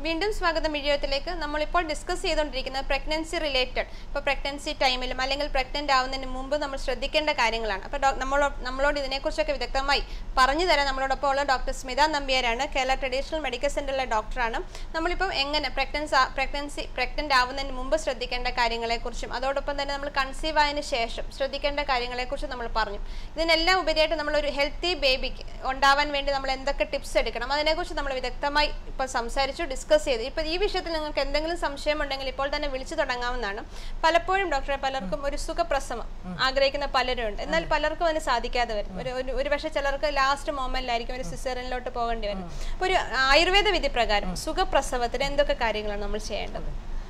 വീണ്ടും സ്വാഗതം വീഡിയോത്തിലേക്ക് നമ്മളിപ്പോൾ ഡിസ്കസ് ചെയ്തുകൊണ്ടിരിക്കുന്നത് പ്രഗ്നൻസി റിലേറ്റഡ് ഇപ്പോൾ പ്രഗ്നൻസി ടൈമിലും അല്ലെങ്കിൽ പ്രഗ്നൻ്റ് ആവുന്നതിന് മുമ്പ് നമ്മൾ ശ്രദ്ധിക്കേണ്ട കാര്യങ്ങളാണ് അപ്പോൾ ഡോ- നമ്മളോട് നമ്മളോട് ഇതിനെക്കുറിച്ചൊക്കെ വിദഗ്ധമായി പറഞ്ഞു തരാൻ നമ്മളോടൊപ്പം ഉള്ള ഡോക്ടർ സ്മിത നമ്പ്യാരാണ് കേരള ട്രഡീഷണൽ മെഡിക്കൽ സെൻ്ററിലെ ഡോക്ടറാണ് നമ്മളിപ്പം എങ്ങനെ പ്രഗ്നൻസ് പ്രഗ്നൻസി പ്രഗ്നൻ്റ് ആവുന്നതിന് മുമ്പ് ശ്രദ്ധിക്കേണ്ട കാര്യങ്ങളെക്കുറിച്ചും അതോടൊപ്പം തന്നെ നമ്മൾ കൺസീവ് ആയതിനു ശേഷം ശ്രദ്ധിക്കേണ്ട കാര്യങ്ങളെക്കുറിച്ച് നമ്മൾ പറഞ്ഞു ഇതിനെല്ലാം ഉപരിയായിട്ട് നമ്മളൊരു ഹെൽത്തി ബേബിക്ക് ഉണ്ടാവാൻ വേണ്ടി നമ്മൾ എന്തൊക്കെ ടിപ്സ് എടുക്കണം അതിനെക്കുറിച്ച് നമ്മൾ വിദഗ്ധമായി ഇപ്പോൾ സംസാരിച്ചു ഡിസ്കസ് ചെയ്തു ഇപ്പോൾ ഈ വിഷയത്തിൽ നിങ്ങൾക്ക് എന്തെങ്കിലും സംശയം ഉണ്ടെങ്കിൽ ഇപ്പോൾ തന്നെ വിളിച്ചു തുടങ്ങാവുന്നതാണ് പലപ്പോഴും ഡോക്ടറെ പലർക്കും ഒരു സുഖപ്രസവം ആഗ്രഹിക്കുന്ന പലരും ഉണ്ട് എന്നാൽ പലർക്കും അതിന് സാധിക്കാതെ വരും ഒരു ഒരു- ഒരു പക്ഷേ ചിലർക്ക് ലാസ്റ്റ് മൊമെന്റിലായിരിക്കും ഒരു സിസേറിയനിലോട്ട് പോകേണ്ടി വരും അപ്പോൾ ഒരു ആയുർവേദ വിധി പ്രകാരം സുഖപ്രസവത്തിന് എന്തൊക്കെ കാര്യങ്ങളാണ് നമ്മൾ ചെയ്യേണ്ടത്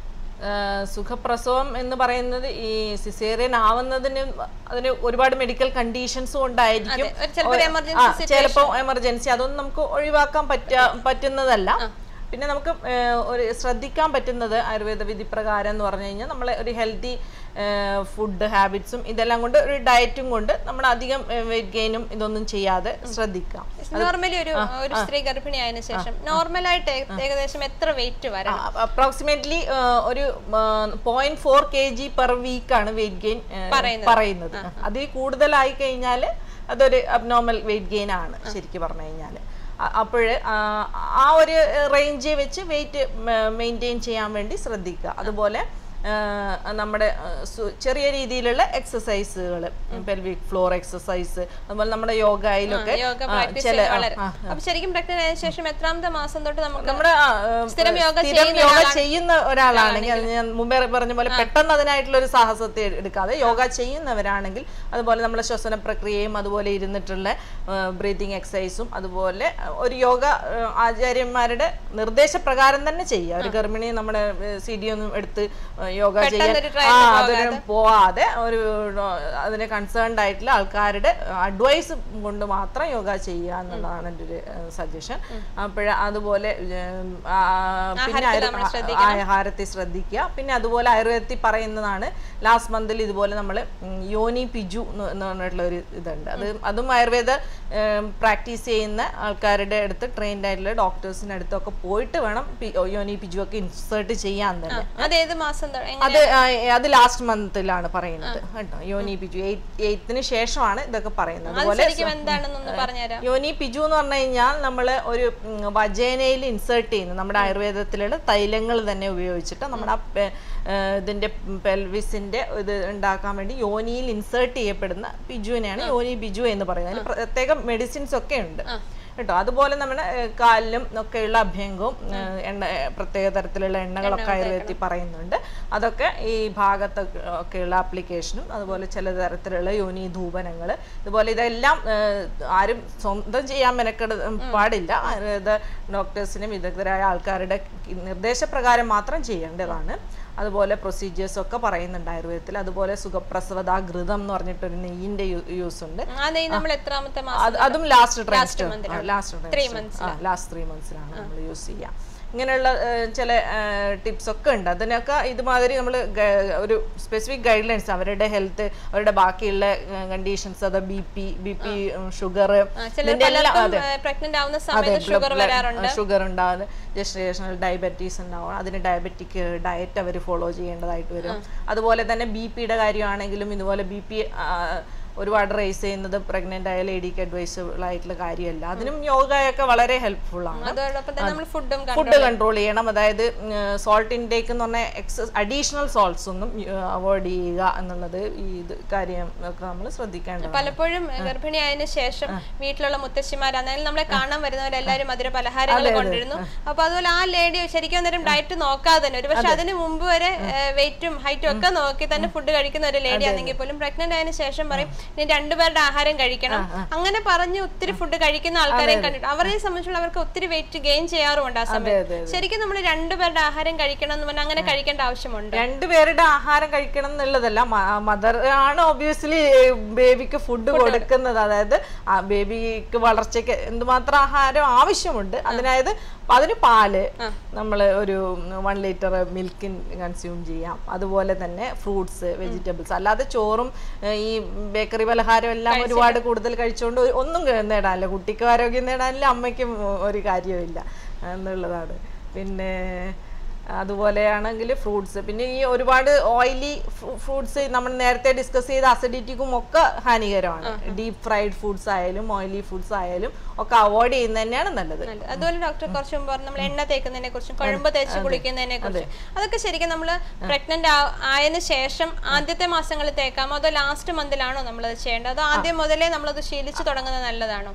ആഹ് സുഖപ്രസവം എന്ന് പറയുന്നത് ഈ സിസേറിയൻ ആവുന്നതിന് അതിന് ഒരുപാട് മെഡിക്കൽ കണ്ടീഷൻസും ഉണ്ടായിരിക്കും ഒരു ചിലപ്പോൾ ഒരു എമർജൻസി ചിലപ്പോൾ എമർജൻസി അതൊന്നും നമുക്ക് ഒഴിവാക്കാൻ പറ്റ പറ്റുന്നതല്ല പിന്നെ നമുക്ക് ആഹ് ഒരു ശ്രദ്ധിക്കാൻ പറ്റുന്നത് ആയുർവേദ വിധി പ്രകാരം എന്ന് പറഞ്ഞു കഴിഞ്ഞാൽ നമ്മളെ ഒരു ഹെൽത്തി ഫുഡ് ഹാബിറ്റ്സും ഇതെല്ലാം കൊണ്ട് ഒരു ഡയറ്റും കൊണ്ട് നമ്മൾ അധികം വെയിറ്റ് ഗെയിനും ഇതൊന്നും ചെയ്യാതെ ശ്രദ്ധിക്കാം നോർമലി ഒരു ഒരു സ്ത്രീ ഗർഭിണിയായതിനു ശേഷം നോർമലായിട്ട് ഏകദേശം എത്ര വെയിറ്റ് വരണം അപ്രോക്സിമേറ്റ്ലി ഒരു point four K G per week ആണ് വെയിറ്റ് ഗെയിൻ പറയുന്നത് അതിൽ കൂടുതലായി കഴിഞ്ഞാൽ അതൊരു അബ്നോർമൽ വെയിറ്റ് ഗെയിൻ ആണ് ശരിക്കും പറഞ്ഞു കഴിഞ്ഞാൽ അപ്പോൾ ആ ഒരു റേഞ്ച് വെച്ച് വെയിറ്റ് മെയിൻറ്റെയിൻ ചെയ്യാൻ വേണ്ടി ശ്രദ്ധിക്കുക അതുപോലെ ആ, നമ്മുടെ ആ, സു- ചെറിയ രീതിയിലുള്ള എക്സസൈസുകൾ പെൽവിക് ഫ്ലോർ എക്സസൈസ് അതുപോലെ നമ്മുടെ യോഗയിലൊക്കെ യോഗ ആ, പ്രാക്ടീസ് ചില ആ, വളരെ ആ, അപ്പൊ ശരിക്കും പ്രഗ്നന്റ് ആയതിനു ശേഷം എത്രാമത്തെ മാസം തൊട്ട് നമുക്ക് നമ്മുടെ ആ, ഏ, സ്ഥിരം യോഗ സ്ഥിരം ചെയ്യുന്ന യോഗ ഒരാളാണ്- ചെയ്യുന്ന ഒരാളാണെങ്കിൽ അത് ഞാൻ മുമ്പേ പറഞ്ഞ പോലെ പെട്ടെന്ന് അതിനായിട്ടുള്ള ഒരു സാഹസത്തെ എടുക്കാതെ യോഗ ചെയ്യുന്നവരാണെങ്കിൽ അതുപോലെ നമ്മുടെ ശ്വസന പ്രക്രിയയും അതുപോലെ ഇരുന്നിട്ടുള്ള ബ്രീതിങ് എക്സസൈസും അതുപോലെ ഒരു യോഗ ഏ, ആചാര്യന്മാരുടെ നിർദ്ദേശപ്രകാരം തന്നെ ചെയ്യുക ഒരു ഗർഭിണി നമ്മുടെ സി ഡി ഒന്നും എടുത്ത് ഏ, യോഗ ചെയ്യാൻ പെട്ടെന്നൊരു ആ trial അതിന് പോവാതെ ഒരു ഏ, അതിന് കൺസേൺഡ് ആയിട്ടുള്ള ആൾക്കാരുടെ അഡ്വൈസ് കൊണ്ട് മാത്രം യോഗ ചെയ്യുക എന്നുള്ളതാണ് എൻ്റെ ഒരു സജഷൻ അപ്പോൾ അതുപോലെ ഉം, ആ, പിന്നെ ആഹാരത്തിൽ ആയുർ- നമ്മൾ ആ- ആഹാരത്തിൽ ശ്രദ്ധിക്കുക പിന്നെ അതുപോലെ ആയുർവേദത്തിൽ പറയുന്നതാണ് ലാസ്റ്റ് മന്തിൽ ഇതുപോലെ നമ്മൾ യോനി പിജു എന്ന് എന്ന് പറഞ്ഞിട്ടുള്ള ഒരു ഇതുണ്ട് അത് അതും ആയുർവേദ പ്രാക്ടീസ് ചെയ്യുന്ന ആൾക്കാരുടെ അടുത്ത് ട്രെയിൻഡ് ആയിട്ടുള്ള ഡോക്ടേഴ്സിൻ്റെ അടുത്തൊക്കെ പോയിട്ട് വേണം പി- യോനി പിജു ഒക്കെ ഇൻസേർട്ട് ചെയ്യാൻ തന്നെ അത് ഏത് മാസം തൊ- എങ്ങനെ അത് ആ, അത് ലാസ്റ്റ് മന്തിലാണ് പറയുന്നത് കേട്ടോ യോനി പിജു എയ്ത്തിന് ശേഷമാണ് ഇതൊക്കെ പറയുന്നത് അത് അതുപോലെ ശരിക്കും എന്താണെന്നൊന്ന് പറഞ്ഞുതരാം യോനി പിജു എന്ന് പറഞ്ഞു കഴിഞ്ഞാൽ നമ്മൾ ഒരു വജേനയിൽ ഇൻസേർട്ട് ചെയ്യുന്നു നമ്മുടെ ആയുർവേദത്തിലുള്ള തൈലങ്ങൾ തന്നെ ഉപയോഗിച്ചിട്ട് നമ്മുടെ ആ പെ- ഏ, ഇതിന്റെ പെൽവിസിന്റെ ഇത് ഉണ്ടാക്കാൻ വേണ്ടി യോനിയിൽ ഇൻസേർട്ട് ചെയ്യപ്പെടുന്ന പിജുവിനെയാണ് യോനി പിജു എന്ന് പറയുന്നത് അതിന് പ്രത്യേകം മെഡിസിൻസ് ഒക്കെ ഉണ്ട് കേട്ടോ അതുപോലെ നമ്മുടെ ഏ, കാലിലും ഒക്കെയുള്ള അഭ്യംഗവും ഏ, എണ്ണ ഏ, പ്രത്യേക തരത്തിലുള്ള എണ്ണകളൊക്കെ ആയുർവേദത്തിൽ പറയുന്നുണ്ട് അതൊക്കെ ഈ ഭാഗത്തൊക്കെ ഒക്കെയുള്ള ആപ്ലിക്കേഷനും അതുപോലെ ചില തരത്തിലുള്ള യോനി ധൂപനങ്ങൾ ഇതുപോലെ ഇതെല്ലാം ഏ, ആരും സ്വന്തം ചെയ്യാൻ മെനക്കെട പാടില്ല ആയുർവേദ ഡോക്ടേഴ്സിനും വിദഗ്ധരായ ആൾക്കാരുടെ നിർദ്ദേശപ്രകാരം മാത്രം ചെയ്യേണ്ടതാണ് അതുപോലെ പ്രൊസീജിയേഴ്സ് ഒക്കെ പറയുന്നുണ്ട് ആയുർവേദത്തിൽ അതുപോലെ സുഖപ്രസവത ഘൃതം എന്ന് പറഞ്ഞിട്ടൊരു നെയ്യിന്റെ യൂസ് ഉണ്ട് ആ നെയ് നമ്മൾ എത്രാമത്തെ മാസം അത് അതും last trimester last Three months last three മന്ത്സിലാണ് നമ്മൾ യൂസ് ചെയ്യുക ഇങ്ങനെയുള്ള ഏഹ്, ചില ടിപ്സ് ഒക്കെ ഉണ്ട് അതിനൊക്കെ ഇതുമാതിരി നമ്മൾ ഒരു സ്പെസിഫിക് ഗൈഡ് ലൈൻസ് അവരുടെ ഹെൽത്ത് അവരുടെ ബാക്കിയുള്ള കണ്ടീഷൻസ് അത് B P B P sugar ചില പലർക്കും പ്രഗ്നന്റ് ആവുന്ന സമയത്ത് ഷുഗർ വരാറുണ്ട് ഷുഗർ ഉണ്ടാകും ജസ്റ്റേഷണൽ ഡയബറ്റീസ് ഉണ്ടാവും അതിന് ഡയബറ്റിക് ഡയറ്റ് അവർ ഫോളോ ചെയ്യേണ്ടതായിട്ട് വരും അതുപോലെ തന്നെ ബി പിയുടെ കാര്യമാണെങ്കിലും ഇതുപോലെ ബി പി ഒരുപാട് റേസ് ചെയ്യുന്നത് പ്രഗ്നന്റ് ആയ ലേഡിക്ക് അഡ്വൈസബിൾ ആയിട്ടുള്ള കാര്യമല്ല അതിനും യോഗയൊക്കെ വളരെ ഹെൽപ്ഫുൾ ആണ് അതോടൊപ്പം തന്നെ നമ്മൾ ഫുഡും ഫുഡ് കൺട്രോൾ ചെയ്യണം അതായത് സോൾട്ട് ഇൻടേക്ക് എന്ന് പറഞ്ഞാൽ എക്സസ് അഡീഷണൽ സോൾട്ട്സ് ഒന്നും അവോയ്ഡ് ചെയ്യുക എന്നുള്ളത് ഈ ഇത് കാര്യം ഒക്കെ നമ്മൾ ശ്രദ്ധിക്കേണ്ടതാണ് പലപ്പോഴും ഗർഭിണിയായതിനു ശേഷം വീട്ടിലുള്ള മുത്തശ്ശിമാർ അതായത് നമ്മളെ കാണാൻ വരുന്നവരെല്ലാവരും മധുര പലഹാരങ്ങൾ കൊണ്ടിരുന്നു അപ്പൊ അതുപോലെ ആ ലേഡി ശരിക്കും അന്നേരം ഡയറ്റ് നോക്കാതെ തന്നെ ഒരു പക്ഷെ അതിന് മുമ്പ് വരെ വെയിറ്റും ഹൈറ്റും ഒക്കെ നോക്കി തന്നെ ഫുഡ് കഴിക്കുന്ന ഒരു ലേഡി ആണെങ്കിൽ പോലും പ്രഗ്നന്റ് ആയതിനു ശേഷം പറയും ഇനി രണ്ടുപേരുടെ ആഹാരം കഴിക്കണം അങ്ങനെ പറഞ്ഞ് ഒത്തിരി ഫുഡ് കഴിക്കുന്ന ആൾക്കാരെയും കണ്ടിട്ട് അവരെ സംബന്ധിച്ചുള്ള അവർക്ക് ഒത്തിരി വെയിറ്റ് ഗെയിൻ ചെയ്യാറുമുണ്ട് ആ സമയത്ത് ശരിക്കും നമ്മൾ രണ്ടുപേരുടെ ആഹാരം കഴിക്കണം എന്ന് പറഞ്ഞാൽ അങ്ങനെ കഴിക്കേണ്ട ആവശ്യമുണ്ട് രണ്ടുപേരുടെ ആഹാരം കഴിക്കണം എന്നുള്ളതല്ല മദർ ആണ് ഒബ്വിയസ്ലി ബേബിക്ക് ഫുഡ് കൊടുക്കുന്നത് അതായത് ആ ബേബിക്ക് വളർച്ചയ്ക്ക് എന്തുമാത്രം ആഹാരം ആവശ്യമുണ്ട് അതിനായത് അതിന് പാല് നമ്മൾ ഒരു വൺ ലിറ്റർ മിൽക്ക് കൺസ്യൂം ചെയ്യാം അതുപോലെ തന്നെ ഫ്രൂട്ട്സ് വെജിറ്റബിൾസ് അല്ലാതെ ചോറും ഏഹ്, ഈ ബേക്കറി പലഹാരം എല്ലാം ഒരുപാട് കൂടുതൽ കഴിച്ചുകൊണ്ട് ഒരു- ഒന്നും നേടാനില്ല കുട്ടിക്ക് ആരോഗ്യം നേടാനില്ല അമ്മയ്ക്കും ഒരു കാര്യമില്ല എന്നുള്ളതാണ് പിന്നെ അതുപോലെയാണെങ്കിൽ ഫ്രൂട്ട്സ് പിന്നെ ഈ ഒരുപാട് ഓയിലി ഫ്രൂട്ട്സ് നമ്മൾ നേരത്തെ ഡിസ്കസ് ചെയ്ത അസിഡിറ്റിക്കും ഒക്കെ ഹാനികരമാണ് ഡീപ് ഫ്രൈഡ് ഫുഡ്സ് ആയാലും ഓയിലി ഫുഡ്സ് ആയാലും ഒക്കെ അവോയ്ഡ് ചെയ്യുന്നത് തന്നെയാണ് നല്ലത് നല്ലത്. അതുപോലെ ഡോക്ടർ കുറച്ച് മുമ്പ് പറഞ്ഞു നമ്മൾ എണ്ണ തേക്കുന്നതിനെ കുറിച്ചും കുഴമ്പ് തേച്ച് കുളിക്കുന്നതിനെ കുറിച്ചും അതൊക്കെ ശരിക്കും നമ്മൾ പ്രഗ്നന്റ് ആയതിനു ശേഷം ആദ്യത്തെ മാസങ്ങളിൽ തേക്കാമോ അതോ ലാസ്റ്റ് മന്തിലാണോ നമ്മളത് ചെയ്യേണ്ടത് അതോ ആദ്യം മുതലേ നമ്മളത് ശീലിച്ചു തുടങ്ങുന്നത് നല്ലതാണോ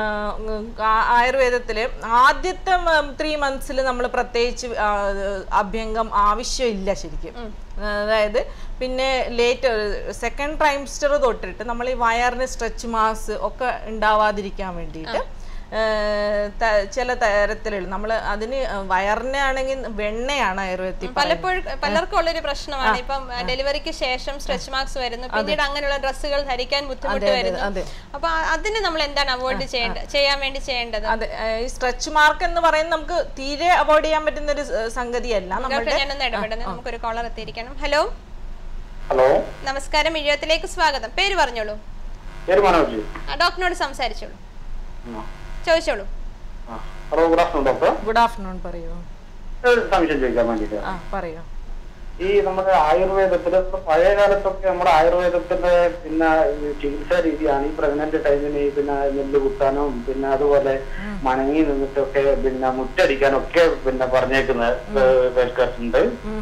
ആയുർവേദത്തിൽ ആദ്യത്തെ ത്രീ മന്ത്സിൽ നമ്മൾ പ്രത്യേകിച്ച് ആ, അഭ്യംഗം ആവശ്യമില്ല ശരിക്കും അതായത് പിന്നെ ലേറ്റ് സെക്കൻഡ് ട്രൈംസ്റ്റർ തൊട്ടിട്ട് നമ്മൾ ഈ വയറിന് സ്ട്രെച്ച് മാസ് ഒക്കെ ഉണ്ടാവാതിരിക്കാൻ വേണ്ടിയിട്ട് ഏർ, ത- ചില തരത്തിലുള്ള നമ്മൾ അതിന് വയറിനാണെങ്കിൽ വെണ്ണയാണ് ആയുർവേദത്തിൽ പലപ്പോഴും പലർക്കും ഉള്ളൊരു പ്രശ്നമാണ് ഇപ്പം ഡെലിവറിക്ക് ശേഷം സ്ട്രെച്ച് മാർക്സ് വരുന്നു പിന്നീട് അങ്ങനെയുള്ള ഡ്രസ്സുകൾ ധരിക്കാൻ ബുദ്ധിമുട്ട് വരുന്നു അതെ. അപ്പൊ ആ- അതിന് നമ്മൾ എന്താണ് അവോയ്ഡ് ചെയ്യേണ്ടത് ചെയ്യാൻ വേണ്ടി ചെയ്യേണ്ടത് അതെ ഏർ, ഈ സ്ട്രെച്ച് മാർക്ക് എന്ന് പറയുന്നത് നമുക്ക് തീരെ അവോയ്ഡ് ചെയ്യാൻ പറ്റുന്ന ഒരു സ- സംഗതിയല്ല ഡോക്ടർ നമ്മുടെ ഞാനൊന്ന് ഇടപെടുന്നത് നമുക്കൊരു കോളർ എത്തിയിരിക്കണം ഹലോ ഹലോ നമസ്കാരം ഇഴയത്തിലേക്ക് സ്വാഗതം പേര് പറഞ്ഞോളൂ പേര് മനോജ് ആ, ഡോക്ടറിനോട് സംസാരിച്ചോളൂ ആ. ചോദിച്ചോളൂ ആ. Hello good afternoon doctor good afternoon പറയൂ ഒരു സംശയം ചോദിക്കാൻ വേണ്ടിയിട്ട് ആ പറയൂ ഈ നമ്മുടെ ആയുർവേദത്തില് ഇപ്പൊ പഴയ കാലത്തൊക്കെ നമ്മുടെ ആയുർവേദത്തിന്റെ പിന്നെ ഈ ചികിത്സാ രീതിയാണ് ഈ പ്രഗ്നന്റ് ടൈമിന് ഈ പിന്നെ നെല്ല് കുത്താനും പിന്നെ അതുപോലെ മണങ്ങി നിന്നിട്ടൊക്കെ പിന്നെ മുറ്റടിക്കാനൊക്കെ പിന്നെ പറഞ്ഞേക്കുന്നത് കേൾക്കാറുണ്ട് ഉം.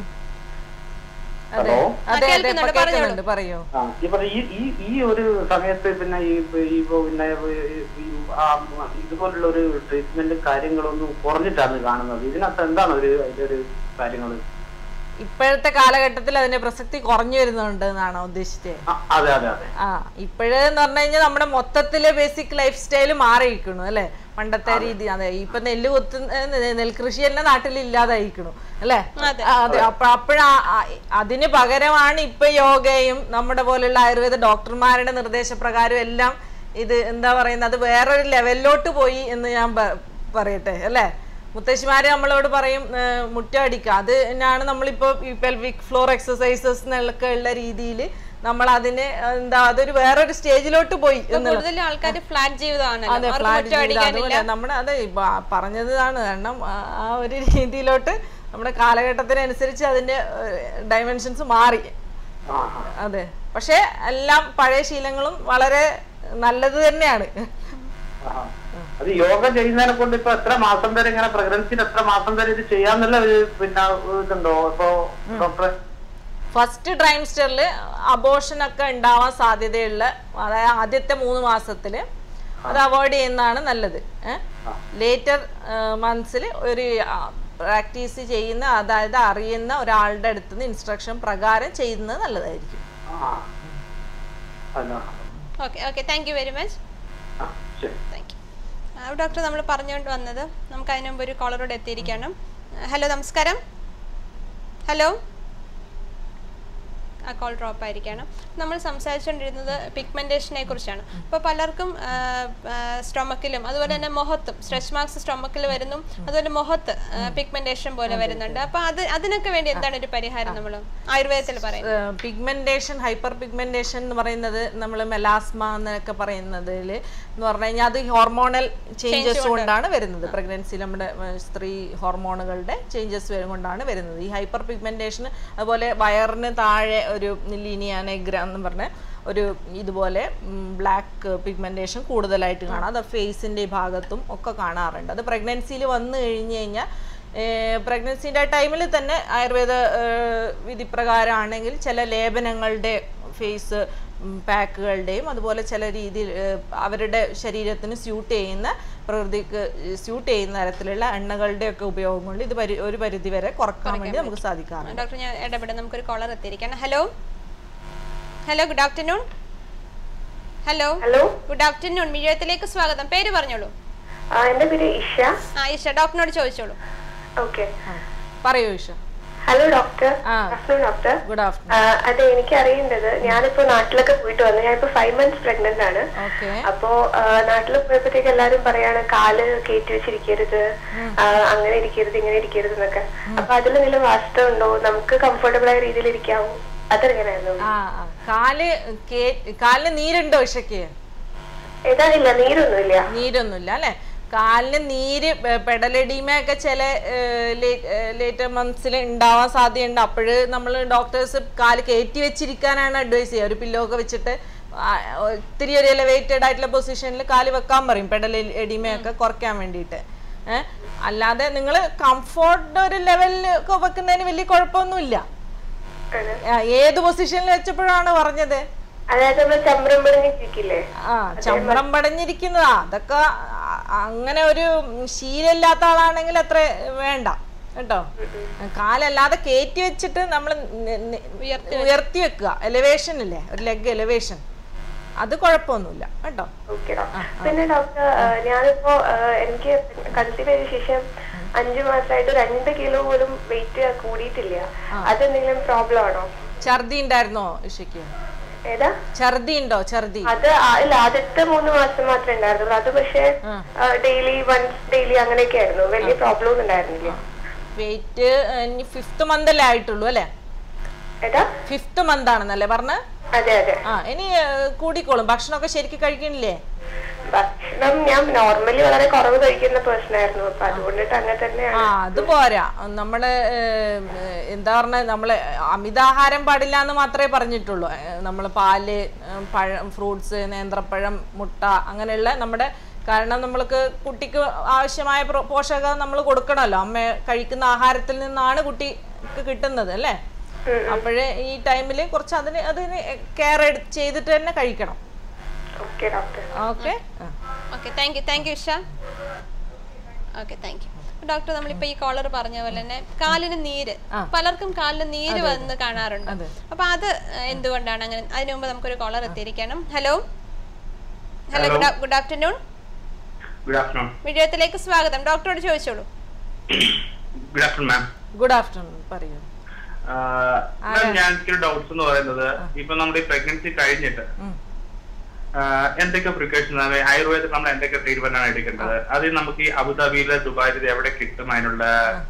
അതെ ഹലോ അതെ അതെ കേൾക്കുന്നുണ്ട്, ഇപ്പൊ കേൾക്കുന്നുണ്ട് പറയൂ ആ ഇപ്പൊ ഈ ഈ ഈ ഒരു സമയത്ത് പിന്നെ ഈ ഈ പിന്നെ ഈ ആ ഇതുപോലുള്ള ഒരു ട്രീറ്റ്മെന്റ് കാര്യങ്ങളൊന്നും കുറഞ്ഞിട്ടാണ് കാണുന്നത് ഇതിനകത്ത് എന്താണ് ഒരു അതിന്റെ ഒരു കാര്യങ്ങള് ഇപ്പോഴത്തെ കാലഘട്ടത്തിൽ അതിന്റെ പ്രസക്തി കുറഞ്ഞു വരുന്നുണ്ട് എന്നാണോ ഉദ്ദേശിച്ചത് ആ, അതെ അതെ അതെ ആ ഇപ്പോഴെന്ന് പറഞ്ഞു കഴിഞ്ഞാൽ നമ്മുടെ മൊത്തത്തിലെ ബേസിക് ലൈഫ് സ്റ്റൈൽ മാറിയിരിക്കണു അല്ലെ പണ്ടത്തെ രീതി അതെ ഇപ്പൊ നെല്ല് കുത്തുന്ന നെൽകൃഷി തന്നെ നാട്ടിൽ ഇല്ലാതായിരിക്കണു അല്ലെ അതെ. ആ, അതെ അപ്പൊ അപ്പോഴാ അതിന് പകരമാണ് ഇപ്പൊ യോഗയും നമ്മുടെ പോലുള്ള ആയുർവേദ ഡോക്ടർമാരുടെ നിർദ്ദേശപ്രകാരം എല്ലാം ഇത് എന്താ പറയുന്നത് അത് വേറൊരു ലെവലിലോട്ട് പോയി എന്ന് ഞാൻ പ- പറയട്ടെ അല്ലേ മുത്തശ്ശിമാര് നമ്മളോട് പറയും ഏർ മുറ്റം അടിക്കുക അത് തന്നെയാണ് നമ്മളിപ്പോ ഈ പെൽവിക് ഫ്ലോർ എക്സസൈസസ് എന്നൊക്കെ ഉള്ള രീതിയിൽ നമ്മൾ അതിനെ എന്താ അതൊരു വേറൊരു സ്റ്റേജിലോട്ട് പോയി എന്നുള്ളത് കൂടുതൽ ആൾക്കാർ ഫ്ലാറ്റ് ജീവിതമാണല്ലോ അതെ അവർക്ക് ഫ്ലാറ്റ് മുറ്റം അടിക്കാനില്ല അതുപോലെ നമ്മുടെ അതെ ഇപ്പൊ ആ പറഞ്ഞതാണ് കാരണം ആ ആ ഒരു രീതിയിലോട്ട് നമ്മുടെ കാലഘട്ടത്തിനനുസരിച്ച് അതിന്റെ ഡയമെൻഷൻസ് മാറി ആ ആ. അതെ പക്ഷെ എല്ലാം പഴയ ശീലങ്ങളും വളരെ നല്ലത് തന്നെയാണ് ആഹാ. അത് യോഗ ചെയ്യുന്നതിനെ കൊണ്ട് ഇപ്പൊ എത്ര മാസം വരെ ഇങ്ങനെ പ്രഗ്നൻസിന് എത്ര മാസം വരെ ഇത് ചെയ്യാന്നുള്ള ഒരു പിന്നെ ഇതുണ്ടോ ഇപ്പൊ ഡോക്ടറെ ഫസ്റ്റ് ട്രൈംസ്റ്ററിൽ അബോഷൻ ഒക്കെ ഉണ്ടാവാൻ സാധ്യതയുള്ള അതായത് ആദ്യത്തെ മൂന്ന് മാസത്തിൽ അത് അവോയ്ഡ് ചെയ്യുന്നതാണ് നല്ലത് ലേറ്റർ മന്ത്സിൽ ഒരു പ്രാക്ടീസ് ചെയ്യുന്ന അതായത് അറിയുന്ന ഒരാളുടെ അടുത്ത് നിന്ന് ഇൻസ്ട്രക്ഷൻ പ്രകാരം ചെയ്യുന്നത് നല്ലതായിരിക്കും ആ അല്ല okay okay thank you very much ആ ശരി താങ്ക് യു ഡോക്ടർ നമ്മൾ പറഞ്ഞുകൊണ്ട് വന്നത് നമുക്ക് അതിന് മുമ്പ് ഒരു കോളറോട് എത്തിയിരിക്കണം ഹലോ നമസ്കാരം ഹലോ ആ കോൾ ഡ്രോപ്പ് ആയിരിക്കണം നമ്മൾ സംസാരിച്ചുകൊണ്ടിരുന്നത് പിഗ്മെന്റേഷനെ കുറിച്ചാണ് അപ്പോൾ പലർക്കും സ്റ്റൊമക്കിലും അതുപോലെ തന്നെ മുഖത്തും സ്ട്രെച്ച് മാർക്സ് സ്റ്റൊമക്കിൽ വരുന്നു അതുപോലെ മുഖത്ത് പിഗ്മെന്റേഷൻ പോലെ വരുന്നുണ്ട് അപ്പോൾ അത് അതിനൊക്കെ വേണ്ടി എന്താണ് ഒരു പരിഹാരം നമ്മൾ ആയുർവേദത്തിൽ പറയുന്നത് പിഗ്മെന്റേഷൻ ഹൈപ്പർ പിഗ്മെന്റേഷൻ എന്ന് പറയുന്നത് നമ്മൾ മെലാസ്മ എന്നൊക്കെ പറയുന്നതിൽ എന്ന് പറഞ്ഞു കഴിഞ്ഞാൽ അത് ഹോർമോണൽ ചേഞ്ചസ് കൊണ്ടാണ് വരുന്നത് പ്രഗ്നൻസി നമ്മുടെ ഏർ, സ്ത്രീ ഹോർമോണുകളുടെ ചേഞ്ചസ് കൊണ്ടാണ് വരുന്നത് ഈ ഹൈപ്പർ പിഗ്മെന്റേഷൻ അതുപോലെ വയറിന് താഴെ ഒരു ലീനിയ നെഗ്ര എന്ന് പറഞ്ഞ ഒരു ഇതുപോലെ ബ്ലാക്ക് പിഗ്മെന്റേഷൻ കൂടുതലായിട്ട് കാണാം അത് ഫേസിന്റെ ഭാഗത്തും ഒക്കെ കാണാറുണ്ട് അത് പ്രഗ്നൻസിയിൽ വന്നു കഴിഞ്ഞ് കഴിഞ്ഞാൽ പ്രഗ്നൻസിൻ്റെ ടൈമിൽ തന്നെ ആയുർവേദ ഏഹ്, വിധിപ്രകാരമാണെങ്കിൽ ചില ലേപനങ്ങളുടെ ഫേസ് പാക്കുകളുടെയും അതുപോലെ ചില രീതിയിൽ ഏഹ്, അവരുടെ ശരീരത്തിന് സ്യൂട്ട് ചെയ്യുന്ന പ്രകൃതിക്ക് സ്യൂട്ട് ചെയ്യുന്ന തരത്തിലുള്ള എണ്ണകളുടെ ഒക്കെ ഉപയോഗം കൊണ്ട് ഇത് പരി ഒരു പരിധി വരെ കുറക്കാൻ വേണ്ടി നമുക്ക് സാധിക്കാറുണ്ട് ഡോക്ടർ ഞാൻ ഇടപെടാം നമുക്കൊരു കോളർ എത്തിയിരിക്കണം hello hello good afternoon hello hello good afternoon മിഴയത്തിലേക്ക് സ്വാഗതം പേര് പറഞ്ഞോളൂ ആ, എന്റെ പേര് ഇഷ ആ ഈശ ഡോക്ടറിനോട് ചോദിച്ചോളൂ ഓക്കെ ആ. പറയൂ ഇഷ ഹലോ ഡോക്ടർ ആ. ആഫ്റ്റർനൂൺ ഡോക്ടർ ഗുഡ് ആഫ്റ്റർനൂൺ ആ, അതെ എനിക്ക് അറിയേണ്ടത് ഞാനിപ്പോ നാട്ടിലൊക്കെ പോയിട്ട് വന്നു ഞാനിപ്പോ ഫൈവ് മന്ത്സ് പ്രഗ്നന്റ് ആണ് ഓക്കെ അപ്പോ ആ, നാട്ടിൽ പോയപ്പോഴത്തേക്ക് എല്ലാരും പറയാണ് കാല് കയറ്റി വെച്ചിരിക്കരുത് ആ, അങ്ങനെ ഇരിക്കരുത് ഇങ്ങനെ ഇരിക്കരുത് എന്നൊക്കെ അപ്പൊ അതിലെന്തെങ്കിലും വാസ്തവം ഉണ്ടോ നമുക്ക് കംഫർട്ടബിൾ ആയ രീതിയിൽ ഇരിക്കാവോ അതറിയാനായിരുന്നു ആ ആ. കാല് കേ കാലിന് നീരുണ്ടോ ഇഷയ്ക്ക് ഏതാണില്ല നീരൊന്നുമില്ല നീരൊന്നുമില്ല അല്ലെ കാലിന് നീര് പെടലടിമയൊക്കെ ചില ലേറ്റർ മന്ത്സിൽ ഉണ്ടാവാൻ സാധ്യതയുണ്ട് അപ്പോൾ നമ്മൾ ഡോക്ടേഴ്സ് കാല് കയറ്റി വെച്ചിരിക്കാനാണ് അഡ്വൈസ് ചെയ്യുക ഒരു പില്ലോ ഒക്കെ വെച്ചിട്ട് ആ, ഒത്തിരി ഒരു എലവേറ്റഡ് ആയിട്ടുള്ള പൊസിഷനിൽ കാല് വെക്കാൻ പറയും പെടൽ എടിമയൊക്കെ കുറയ്ക്കാൻ വേണ്ടിയിട്ട് ഏഹ് അല്ലാതെ നിങ്ങൾ കംഫോർട്ട് ഒരു ലെവലിൽ ഒക്കെ വെക്കുന്നതിന് വലിയ കുഴപ്പമൊന്നുമില്ല ആണ്. ആ, ഏത് പൊസിഷനിൽ വെച്ചപ്പോഴാണ് പറഞ്ഞത് അതായത് നമ്മൾ ചമ്രം പിടിഞ്ഞിരിക്കില്ലേ ആ ചമ്രം പടഞ്ഞിരിക്കുന്നതാ അതൊക്കെ അ- അങ്ങനെ ഒരു ശീലമില്ലാത്ത ആളാണെങ്കിൽ അത്ര വേണ്ട കേട്ടോ കാലല്ലാതെ കയറ്റി വെച്ചിട്ട് നമ്മൾ ഉയർത്തി വെക്കുക എലിവേഷൻ ഇല്ലേ ഒരു ലെഗ് എലിവേഷൻ അത് കുഴപ്പമൊന്നുമില്ല കേട്ടോ ഓക്കെ ഡോക്ടർ പിന്നെ ഡോക്ടർ ഞാനിപ്പോ ആ, എനിക്ക് കൺസീവ് ചെയ്ത ശേഷം അഞ്ചു മാസമായിട്ട് രണ്ട് കിലോ പോലും വെയിറ്റ് കൂടിയിട്ടില്ല അതെന്തെങ്കിലും പ്രോബ്ലം ആണോ ഛർദി ഉണ്ടായിരുന്നോ ഇഷയ്ക്ക് ഏതാ ഛർദി ഉണ്ടോ ഛർദി അത് ആ- ഇല്ല ആദ്യത്തെ മൂന്ന് മാസം മാത്രമേ ഉണ്ടായിരുന്നുള്ളൂ അത് പക്ഷേ ഡെയിലി വൺസ് ഡെയിലി അങ്ങനെയൊക്കെ ആയിരുന്നു വലിയ പ്രോബ്ലം ഒന്നും ഉണ്ടായിരുന്നില്ല വെയിറ്റ് ഇനി ഫിഫ്ത്ത് മന്ത് അല്ലേ ആയിട്ടുള്ളൂ അല്ലേ ഏതാ ഫിഫ്ത്ത് മന്ത് ആണെന്നല്ലേ പറഞ്ഞ അതെ അതെ ആ ഇനി ഏഹ്, കൂടിക്കോളും ഭക്ഷണമൊക്കെ ശരിക്കും കഴിക്കണില്ലേ ഭക്ഷണം ഞാൻ നോർമലി വളരെ കുറവ് കഴിക്കുന്ന പേഴ്സൺ ആയിരുന്നു അപ്പൊ അതുകൊണ്ടിട്ട് അങ്ങനെ തന്നെയാണ് ആ അത് പോരാ നമ്മള് ഏം, എന്താ പറഞ്ഞ നമ്മള് അമിതാഹാരം പാടില്ല എന്ന് മാത്രമേ പറഞ്ഞിട്ടുള്ളൂ നമ്മൾ പാല് ഏം, പഴം ഫ്രൂട്ട്സ് നേന്ത്രപ്പഴം മുട്ട അങ്ങനെയുള്ള നമ്മുടെ കാരണം നമ്മൾക്ക് കുട്ടിക്ക് ആവശ്യമായ പ്രോ- പോഷകം നമ്മൾ കൊടുക്കണമല്ലോ അമ്മ കഴിക്കുന്ന ആഹാരത്തിൽ നിന്നാണ് കുട്ടിക്ക് കിട്ടുന്നത് അല്ലേ അപ്പോഴേ ഈ ടൈമിൽ കുറച്ച് അതിന് അതിന് കെയർ ചെയ്തിട്ട് തന്നെ കഴിക്കണം okay doctor okay okay thank you thank you Isha okay thank you doctor നമ്മളിപ്പോ ഈ കോളർ പറഞ്ഞ പോലെ തന്നെ കാലിന് നീര് പലർക്കും കാലിന് നീര് വന്ന് കാണാറുണ്ട് അപ്പൊ അത് എന്തുകൊണ്ടാണ് അങ്ങനെ അതിനു മുമ്പ് നമുക്കൊരു കോളർ എത്തിയിരിക്കണം hello hello good afternoon good afternoon വിജയത്തിലേക്ക് സ്വാഗതം ഡോക്ടറോട് ചോദിച്ചോളൂ good afternoon ma'am good afternoon പറയൂ ഞാൻ എനിക്കൊരു ഡൗട്ട്സ് എന്ന് പറയുന്നത് ഇപ്പൊ നമ്മുടെ പ്രഗ്നൻസി കഴിഞ്ഞിട്ട് ആഹ് എന്തൊക്കെ പ്രിക്കോഷൻ ആയുർവേദം നമ്മൾ എന്തൊക്കെ ട്രീറ്റ്മെന്റ് ആണ് എടുക്കേണ്ടത് അത് നമുക്ക് ഈ അബുദാബിയിലെ ദുബായിൽ ഇത് എവിടെ കിട്ടും അതിനുള്ള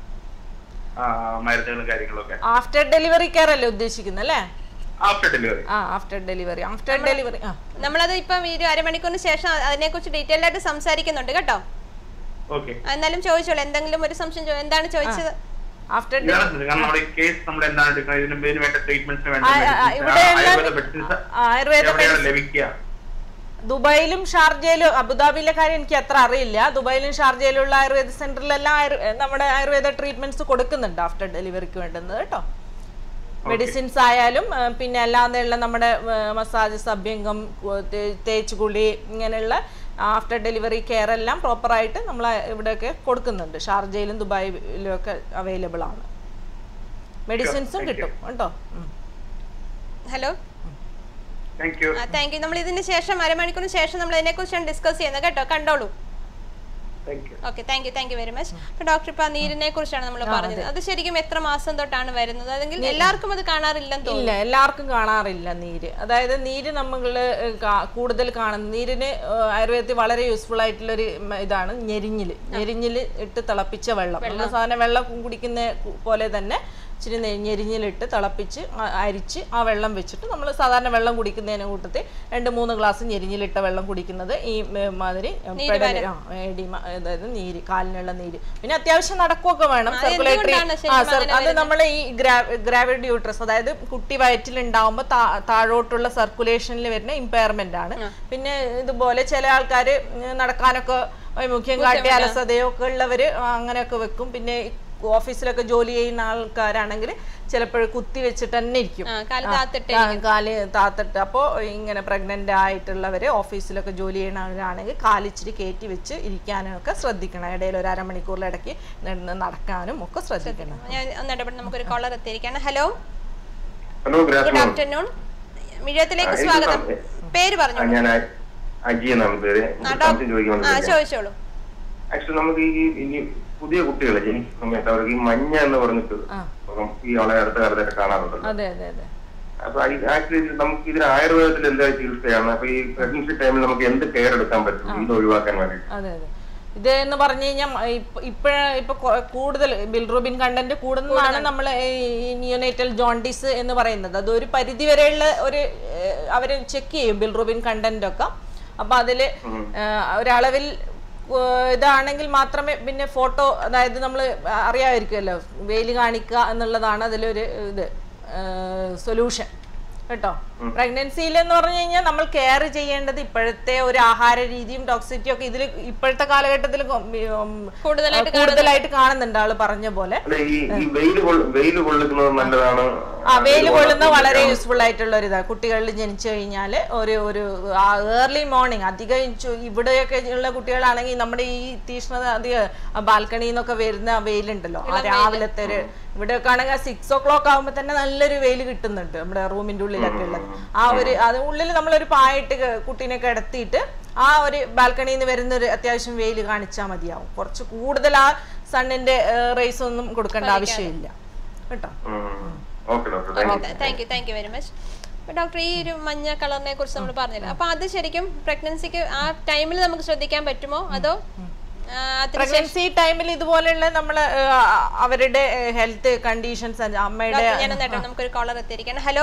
ആഹ് മരുന്നുകളും കാര്യങ്ങളൊക്കെ ആഫ്റ്റർ ഡെലിവറി കെയർ അല്ലേ ഉദ്ദേശിക്കുന്നത് അല്ലേ ആഫ്റ്റർ ഡെലിവറി ആ ആഫ്റ്റർ ഡെലിവറി ആഫ്റ്റർ ഡെലിവറി ആ നമ്മളത് ഇപ്പം ഈ ഒരു അരമണിക്കൂറിന് ശേഷം അതിനെക്കുറിച്ച് ഡീറ്റെയിൽ ആയിട്ട് സംസാരിക്കുന്നുണ്ട് കേട്ടോ ഓക്കെ എന്നാലും ചോദിച്ചോളൂ എന്തെങ്കിലും ഒരു സംശയം ചോ- എന്താണ് ചോദിച്ചത് ആഫ്റ്റർ കാരണം നമ്മുടെ കേസ് നമ്മൾ എന്താണ് എടുക്കുന്നത് ഇതിന് ഇതിന് വേണ്ട ട്രീറ്റ്മെന്റ്സിന് വേണ്ട ആ, ആ, medicines, ഇവിടെ ആ, എല്ലാം- ആയുർവേദ മെഡിസിൻസ് ആയുർവേദ എവിടെയാണ് ലഭിക്കുക ദുബായിലും ഷാർജയിലും അബുദാബിയിലെ കാര്യം എനിക്ക് അത്ര അറിയില്ല ദുബായിലും ഷാർജയിലുള്ള ആയുർവേദ സെന്ററിലെല്ലാം ആയുർ- നമ്മുടെ ആയുർവേദ ട്രീറ്റ്മെന്റ്സ് കൊടുക്കുന്നുണ്ട് ആഫ്റ്റർ ഡെലിവറിക്ക് വേണ്ടുന്നത് കേട്ടോ മെഡിസിൻസ് ആയാലും ആ, പിന്നെ അല്ലാതെയുള്ള നമ്മുടെ മസാജ് അഭ്യംഗം കു- തേ- തേച്ചുകുളി ഇങ്ങനെയുള്ള ആഫ്റ്റർ ഡെലിവറി കെയർ എല്ലാം പ്രോപ്പറായിട്ട് നമ്മൾ ഇവിടെയൊക്കെ കൊടുക്കുന്നുണ്ട് ഷാർജയിലും ദുബായിലും ഒക്കെ അവൈലബിൾ ആണ് മെഡിസിൻസും കിട്ടും കേട്ടോ ഉം. Hello thank you thank you നമ്മൾ ഇതിന് ശേഷം അരമണിക്കൂറിന് ശേഷം നമ്മൾ ഇതിനെക്കുറിച്ചാണ് ഡിസ്കസ് ചെയ്യുന്നത് കേട്ടോ കണ്ടോളൂ thank you okay thank you thank you very much അപ്പൊ ഡോക്ടർ ഇപ്പൊ ആ നീരിനെ കുറിച്ചാണ് നമ്മൾ പറഞ്ഞത് അത് ശരിക്കും എത്ര മാസം തൊട്ടാണ് വരുന്നത് അല്ലെങ്കിൽ എല്ലാവർക്കും അത് കാണാറില്ലെന്ന് തോന്നുന്നു ഇല്ല എല്ലാവർക്കും കാണാറില്ല നീര് അതായത് നീര് നമ്മൾ കൂടുതൽ കാണുന്ന നീരിന് ഏഹ്, ആയുർവേദത്തിൽ വളരെ യൂസ്ഫുൾ ആയിട്ടുള്ള ഒരു ഇതാണ് ഞെരിഞ്ഞില് ഞെരിഞ്ഞില് ഇട്ട് തിളപ്പിച്ച വെള്ളം നമ്മൾ സാധാരണ വെള്ളം കുടിക്കുന്ന കു- പോലെ തന്നെ ഇച്ചിരി നെ- ഞെരിഞ്ഞിലിട്ട് തിളപ്പിച്ച് ആ- അരിച്ച് ആ വെള്ളം വെച്ചിട്ട് നമ്മൾ സാധാരണ വെള്ളം കുടിക്കുന്നതിന് കൂട്ടത്തിൽ രണ്ട് മൂന്ന് ഗ്ലാസ് ഞെരിഞ്ഞിലിട്ട വെള്ളം കുടിക്കുന്നത് ഈ ഏഹ്, മാതിരി ഏഹ്, പെടല് ആ എഡിമ അതായത് നീര് കാലിനുള്ള നീര് പിന്നെ അത്യാവശ്യം നടക്കുകയൊക്കെ വേണം സർക്കുലേറ്ററി എന്തുകൊണ്ടാണ് ആ ശരിക്കും സർ അത് നമ്മൾ ഈ ഗ്രാവിഡ് യൂട്രസ് അതായത് കുട്ടി വയറ്റിൽ ഉണ്ടാവുമ്പോൾ താഴോട്ടുള്ള സർക്കുലേഷനിൽ വരുന്ന ഇമ്പയർമെന്റ് ആണ് പിന്നെ ഇതുപോലെ ചില ആൾക്കാർ നടക്കാനൊക്കെ മുഖ്യം കാട്ടി അലസതയോ ഒക്കെ ഉള്ളവർ അങ്ങനെയൊക്കെ വെക്കും പിന്നെ ഓഫീസിലൊക്കെ ജോലി ചെയ്യുന്ന ആൾക്കാരാണെങ്കിൽ ചിലപ്പോൾ കുത്തി വെച്ചിട്ട് തന്നെ ഇരിക്കും ആ, കാല് താത്തിട്ട് ആ, കാല് താത്തിട്ട് അപ്പോൾ ഇങ്ങനെ പ്രഗ്നന്റ് ആയിട്ടുള്ളവർ ഓഫീസിലൊക്കെ ജോലി ചെയ്യുന്നവരാണെങ്കിൽ കാലിച്ചിരി കയറ്റി വെച്ച് ഇരിക്കാനൊക്കെ ശ്രദ്ധിക്കണം ഇടയിൽ ഒരു അരമണിക്കൂറിലിടയ്ക്ക് നിന്ന് നടക്കാനും ഒക്കെ ശ്രദ്ധിക്കണം ഞാൻ ഒന്ന് ഇടപെട്ട് നമുക്കൊരു കോളർ എത്തിയിരിക്കുകയാണ് hello hello good good afternoon afternoon മിഴത്തിലേക്ക് ആ, എനിക്ക് സ്വാഗതം സം- പേര് ആ, പറഞ്ഞു ഞാൻ അ- അജി എന്നാണ് പേര് ആ ഒരു സംശയം ചോദിക്കാൻ ഡോക്ടർ ആ വന്നതാണ്. ചോദിച്ചോളൂ ആക്ച്വലി നമുക്ക് ഈ ഇനി പുതിയ കുട്ടികളെ ജനിക്കുന്ന സമയത്ത് അവർക്ക് ഈ മഞ്ഞ എന്ന് പറഞ്ഞിട്ട് ആ. ഇപ്പം ഈ വളരെ അടുത്ത കാലത്തൊക്കെ കാണാറുണ്ടല്ലോ അതെ അതെ അതെ അപ്പൊ ആക്ച്വലി നമുക്ക് ഇതിന് ആയുർവേദത്തിൽ എന്താ ചികിത്സയാണ് അപ്പൊ ഈ പ്രഗ്നൻസി ടൈമിൽ നമുക്ക് എന്ത് കെയർ എടുക്കാൻ പറ്റും ഇത് ഒഴിവാക്കാൻ വേണ്ടി അതെ അതെ ഇത് എന്ന് പറഞ്ഞു കഴിഞ്ഞാൽ ഇപ്പോഴ ഇപ്പൊ കൊ- കൂടുതൽ ബിൽറൂബിൻ കണ്ടന്റ് കൂടുന്നതാണ് നമ്മൾ ഈ നിയോനേറ്റൽ ജോണ്ടിസ് എന്ന് പറയുന്നത് അത് ഒരു പരിധി വരെയുള്ള ഒരു അവർ ചെക്ക് ചെയ്യും ബിൽറൂബിൻ കണ്ടന്റ് ഒക്കെ അപ്പൊ അതിൽ ഒരളവിൽ ഏഹ് ഇതാണെങ്കിൽ മാത്രമേ പിന്നെ ഫോട്ടോ അതായത് നമ്മൾ അറിയാമായിരിക്കുമല്ലോ വെയിൽ കാണിക്കുക എന്നുള്ളതാണ് അതിലൊരു ഇത് സൊല്യൂഷൻ കേട്ടോ പ്രഗ്നൻസിയിൽ എന്ന് പറഞ്ഞു കഴിഞ്ഞാൽ നമ്മൾ കെയർ ചെയ്യേണ്ടത് ഇപ്പോഴത്തെ ഒരു ആഹാര രീതിയും ടോക്സിറ്റിയും ഒക്കെ ഇതിൽ ഇപ്പോഴത്തെ കാലഘട്ടത്തിൽ കൂടുതലായിട്ട് കൂടുതലായിട്ട് കാണുന്നുണ്ട് ആള് പറഞ്ഞ പോലെ അല്ല ഈ ഈ വെയിൽ വെയിൽ കൊള്ളുന്നത് നല്ലതാണ് ആ വെയിൽ കൊള്ളുന്ന വളരെ യൂസ്ഫുൾ ആയിട്ടുള്ള ഒരു ഇതാണ് കുട്ടികളിൽ ജനിച്ചു കഴിഞ്ഞാൽ ഒരു ഒരു ഏർലി മോർണിംഗ് അധികം ചു- ഇവിടെയൊക്കെ ഉള്ള കുട്ടികളാണെങ്കിൽ നമ്മുടെ ഈ തീഷ്ണത അധികം ബാൽക്കണിയിൽ നിന്നൊക്കെ വരുന്ന വെയിലുണ്ടല്ലോ ആ രാവിലത്തെ ഒരു ഇവിടെയൊക്കെ ആണെങ്കിൽ സിക്സ് ഓ ക്ലോക്ക് ആകുമ്പോൾ തന്നെ നല്ലൊരു വെയിൽ കിട്ടുന്നുണ്ട് നമ്മുടെ റൂമിന്റെ ഉള്ളിലൊക്കെ ഉള്ളത് ആ ഒരു അത് ഉള്ളിൽ നമ്മളൊരു പായിട്ട് ക- കുട്ടീനെ കിടത്തിയിട്ട് ആ ഒരു ബാൽക്കണിയിൽ നിന്ന് വരുന്ന ഒരു അത്യാവശ്യം വെയിൽ കാണിച്ചാൽ മതിയാവും കുറച്ച് കൂടുതൽ ആ സണ്ണിന്റെ റേസ് ഒന്നും കൊടുക്കേണ്ട ആവശ്യമില്ല കേട്ടോ okay doctor thank you thank you thank you very much doctor ഈ ഒരു മഞ്ഞ കളറിനെ കുറിച്ച് നമ്മൾ പറഞ്ഞില്ല അപ്പൊ അത് ശരിക്കും പ്രഗ്നൻസിക്ക് ആ ടൈമിൽ നമുക്ക് ശ്രദ്ധിക്കാൻ പറ്റുമോ അതോ ആ, അതിന് പ്രഗ്നൻസി ടൈമിൽ ഇതുപോലെയുള്ള നമ്മള് ആ, അവരുടെ ഹെൽത്ത് കണ്ടീഷൻസ് അമ്മയുടെ ഡോക്ടർ ഞാൻ നേട്ടം നമുക്കൊരു കോളർ എത്തിയിരിക്കണം hello